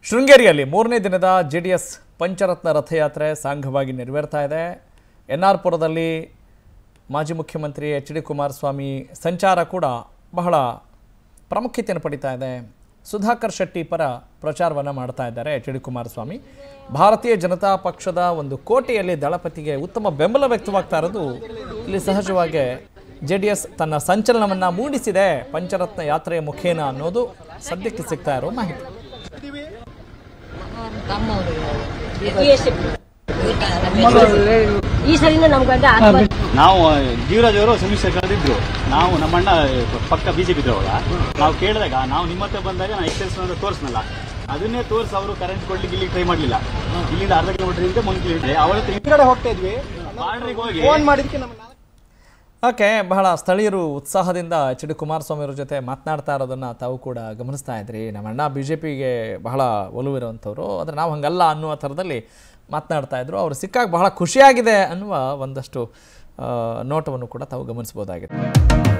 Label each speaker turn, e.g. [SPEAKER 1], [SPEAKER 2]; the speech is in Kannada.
[SPEAKER 1] ಶೃಂಗೇರಿಯಲ್ಲಿ ಮೂರನೇ ದಿನದ ಜೆ ಡಿ ಎಸ್ ಪಂಚರತ್ನ ರಥಯಾತ್ರೆ ಸಾಂಘವಾಗಿ ನೆರವೇರ್ತಾ ಇದೆ ಎನ್ ಆರ್ ಪುರದಲ್ಲಿ ಮಾಜಿ ಮುಖ್ಯಮಂತ್ರಿ ಎಚ್ ಡಿ ಕುಮಾರಸ್ವಾಮಿ ಸಂಚಾರ ಕೂಡ ಬಹಳ ಪ್ರಾಮುಖ್ಯತೆಯನ್ನು ಪಡಿತಾ ಇದೆ ಸುಧಾಕರ್ ಶೆಟ್ಟಿ ಪರ ಪ್ರಚಾರವನ್ನು ಮಾಡ್ತಾ ಇದ್ದಾರೆ ಎಚ್ ಡಿ ಕುಮಾರಸ್ವಾಮಿ ಭಾರತೀಯ ಜನತಾ ಪಕ್ಷದ ಒಂದು ಕೋಟೆಯಲ್ಲಿ ದಳಪತಿಗೆ ಉತ್ತಮ ಬೆಂಬಲ ವ್ಯಕ್ತವಾಗ್ತಾ ಇರೋದು ಇಲ್ಲಿ ಸಹಜವಾಗಿ ಜೆ ಡಿ ಎಸ್ ತನ್ನ ಸಂಚಲನವನ್ನು ಮೂಡಿಸಿದೆ ಪಂಚರತ್ನ ಯಾತ್ರೆಯ ಮುಖೇನ ಅನ್ನೋದು ಸದ್ಯಕ್ಕೆ ಸಿಗ್ತಾ ಇರೋ ಮಾಹಿತಿ
[SPEAKER 2] ಈ ಸಲಿಂದ ನಮ್ಗಂತ ಆತ್ಮ
[SPEAKER 3] ನಾವು ಜೀವರಾಜ್ ಅವರು ಸುಮಿತ್ ಕರೆದಿದ್ರು ನಾವು ನಮ್ಮಣ್ಣ ಪಕ್ಕ ಬಿಜೆಪಿ ಇದ್ರವಾಗ ನಾವು ಕೇಳಿದಾಗ ನಾವು ನಿಮ್ಮ ಹತ್ರ ಬಂದಾಗ ನಾವು ಎಕ್ಸೈಸ್ ಅಂತ ತೋರಿಸ್ನಲ್ಲ ಅದನ್ನೇ ತೋರಿಸಿ ಅವರು ಕರೆಂಟ್ ಕೊಡ್ಲಿಕ್ಕೆ ಇಲ್ಲಿ ಟ್ರೈ ಮಾಡಲಿಲ್ಲ ಇಲ್ಲಿಂದ ಅರ್ಧ ಕಿಲೋಮೀಟರ್ ಇಂದ ಮುಂದೆ ಕಿಲೋಮೀಟರ್ ಅವಳ ಹತ್ರ
[SPEAKER 4] ಕಡೆ ಹೋಗ್ತಾ ಇದ್ವಿ
[SPEAKER 3] ಬಾರ್ಡ್ರಿಗೆ ಹೋಗಿ
[SPEAKER 4] ಫೋನ್ ಮಾಡಿದಕ್ಕೆ ನಮ್ಮ
[SPEAKER 1] ಓಕೆ ಬಹಳ ಸ್ಥಳೀಯರು ಉತ್ಸಾಹದಿಂದ ಎಚ್ ಡಿ ಕುಮಾರಸ್ವಾಮಿ ಅವ್ರ ಜೊತೆ ಮಾತನಾಡ್ತಾ ಇರೋದನ್ನು ತಾವು ಕೂಡ ಗಮನಿಸ್ತಾ ಇದ್ರಿ ನಮ್ಮ ಅಣ್ಣ ಬಿ ಜೆ ಪಿಗೆ ಬಹಳ ಒಲವಿರುವಂಥವ್ರು ಆದರೆ ನಾವು ಹಂಗಲ್ಲ ಅನ್ನುವ ಥರದಲ್ಲಿ ಮಾತನಾಡ್ತಾ ಇದ್ರು ಅವ್ರು ಸಿಕ್ಕಾಗ ಬಹಳ ಖುಷಿಯಾಗಿದೆ ಅನ್ನುವ ಒಂದಷ್ಟು ಆ, ನೋಟವನ್ನು ಕೂಡ ತಾವು ಗಮನಿಸ್ಬೋದಾಗಿದೆ